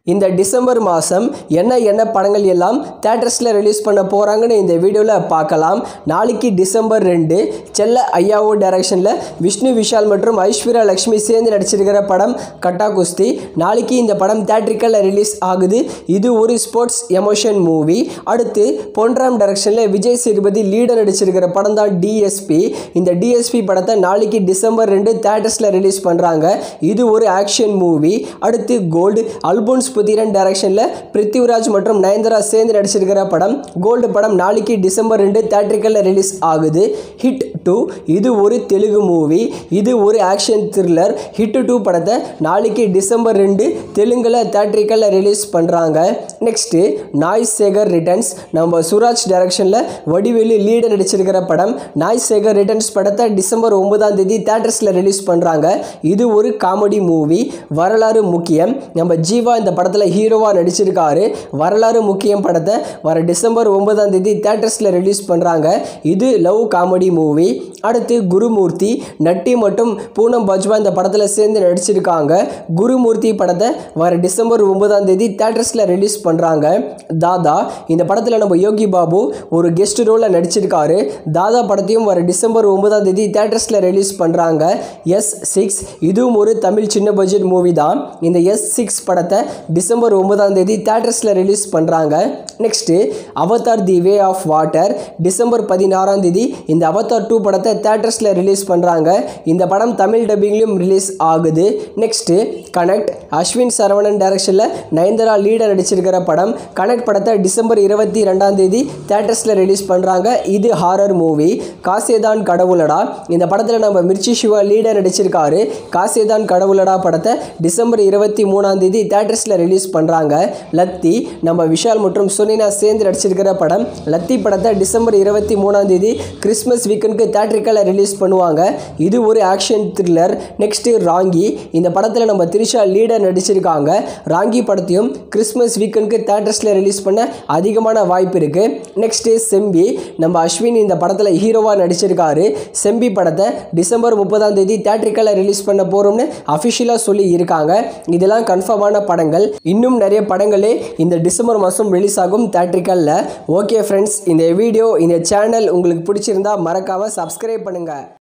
இந்த டிசம்பர் மாதம் என்ன என்ன படங்கள் எல்லாம் தேட்டர்ஸில் ரிலீஸ் பண்ண போகிறாங்கன்னு இந்த வீடியோவில் பார்க்கலாம் நாளைக்கு டிசம்பர் ரெண்டு செல்ல ஐயாவோ டைரக்ஷனில் விஷ்ணு விஷால் மற்றும் ஐஸ்வர்யா லக்ஷ்மி சேர்ந்து நடிச்சிருக்கிற படம் கட்டா குஸ்தி நாளைக்கு இந்த படம் தேட்ரிக்கலில் ரிலீஸ் ஆகுது இது ஒரு ஸ்போர்ட்ஸ் எமோஷன் மூவி அடுத்து பொன்ராம் டைரக்ஷனில் விஜய் சேதுபதி லீடர் நடிச்சிருக்கிற படம் தான் டிஎஸ்பி இந்த டிஎஸ்பி படத்தை நாளைக்கு டிசம்பர் ரெண்டு தேட்டர்ஸில் ரிலீஸ் பண்ணுறாங்க இது ஒரு ஆக்ஷன் மூவி அடுத்து கோல்டு அல்போன்ஸ் புத்திரன் டைரக்ஷனில் பிருத்திவிராஜ் மற்றும் நயன்தாரா சேர்ந்து நடிச்சிருக்கிற படம் கோல்டு படம் நாளைக்கு டிசம்பர் ரெண்டு தேட்ரிக்கலில் ரிலீஸ் ஆகுது ஹிட் டூ இது ஒரு தெலுங்கு மூவி இது ஒரு ஆக்ஷன் த்ரில்லர் ஹிட் டூ படத்தை நாளைக்கு டிசம்பர் ரெண்டு தெலுங்கில் தேட்ரிக்கலில் ரிலீஸ் பண்ணுறாங்க நெக்ஸ்ட்டு நாய் சேகர் ரிட்டர்ன்ஸ் நம்ம சுராஜ் டைரக்ஷனில் வடிவேலு லீடர் நடிச்சிருக்கிற படம் நாய் சேகர் ரிட்டர்ன்ஸ் படத்தை டிசம்பர் ஒன்பதாம் தேதி தேட்டர்ஸில் ரிலீஸ் பண்ணுறாங்க இது ஒரு காமெடி மூவி வரலாறு முக்கியம் நம்ம ஜீவா இந்த படத்தில் ஹீரோவாக நடிச்சிருக்காரு வரலாறு முக்கியம் படத்தை வர டிசம்பர் ஒன்பதாம் தேதி தேட்டர்ஸில் ரிலீஸ் பண்ணுறாங்க இது லவ் காமெடி மூவி அடுத்து குருமூர்த்தி நட்டி மற்றும் பூனம் பஜ்வா இந்த படத்தில் சேர்ந்து நடிச்சிருக்காங்க குருமூர்த்தி படத்தை வர டிசம்பர் ஒன்பதாம் தேதி தேட்டர்ஸில் ரிலீஸ் பண்ணுறாங்க தாதா இந்த படத்தில் நம்ம யோகி பாபு ஒரு கெஸ்ட் ரோலில் நடிச்சிருக்காரு தாதா படத்தையும் வர டிசம்பர் ஒன்பதாம் தேதி தேட்டர்ஸில் ரிலீஸ் பண்ணுறாங்க எஸ் சிக்ஸ் இதுவும் ஒரு தமிழ் சின்ன பட்ஜெட் மூவி தான் இந்த எஸ் சிக்ஸ் படத்தை டிசம்பர் ஒன்பதாம் தேதி தேட்டர்ஸில் ரிலீஸ் பண்ணுறாங்க next Avatar the way of water December பதினாறாம் தேதி இந்த அவதார் டூ படத்தை தேட்டர்ஸில் ரிலீஸ் பண்ணுறாங்க இந்த படம் தமிழ் டப்பிங்லையும் ரிலீஸ் ஆகுது நெக்ஸ்ட்டு கனெக்ட் அஸ்வின் சரவணன் டைரக்ஷனில் நயன்தாரா லீடர் நடிச்சிருக்கிற படம் கனெக்ட் படத்தை டிசம்பர் இருபத்தி ரெண்டாம் தேதி தேட்டர்ஸில் ரிலீஸ் பண்ணுறாங்க இது ஹாரர் மூவி காசேதான் கடவுளடா இந்த படத்தில் நம்ம மிர்ச்சி சிவா லீடர் நடிச்சிருக்காரு காசேதான் கடவுளடா படத்தை டிசம்பர் இருபத்தி மூணாம் தேதி தேட்டர்ஸில் ரிலீஸ் பண்ணுறாங்க லத்தி நம்ம விஷால் மற்றும் சுனினா சேர்ந்து நடிச்சிருக்கிற படம் லத்தி படத்தை டிசம்பர் இருபத்தி மூணாம் தேதி கிறிஸ்மஸ் வீக்கெண்டுக்கு தேட்டரிக்கலில் ரிலீஸ் பண்ணுவாங்க இது ஒரு ஆக்ஷன் த்ரில்லர் நெக்ஸ்ட்டு ராங்கி இந்த படத்தில் நம்ம திரிஷா லீடர் நடிச்சிருக்காங்க ராங்கி படத்தையும் கிறிஸ்மஸ் வீக்கெண்டுக்கு தேட்டர்ஸில் ரிலீஸ் பண்ண அதிகமான வாய்ப்பு இருக்குது நெக்ஸ்ட்டு செம்பி நம்ம அஸ்வின் இந்த படத்தில் ஹீரோவாக நடிச்சிருக்காரு செம்பி படத்தை டிசம்பர் முப்பதாம் தேதி தேட்டரிக்கலில் ரிலீஸ் பண்ண போகிறோம்னு அஃபிஷியலாக சொல்லி இருக்காங்க இதெல்லாம் கன்ஃபார்மான படங்கள் இன்னும் நிறைய படங்களே இந்த டிசம்பர் மாதம் ரிலீஸ் ஆகும் தேட்ரிக்கலில் ஓகே ஃப்ரெண்ட்ஸ் இந்த வீடியோ இந்த சேனல் உங்களுக்கு பிடிச்சிருந்தா மறக்காமல் சப்ஸ்கிரைப் பண்ணுங்கள்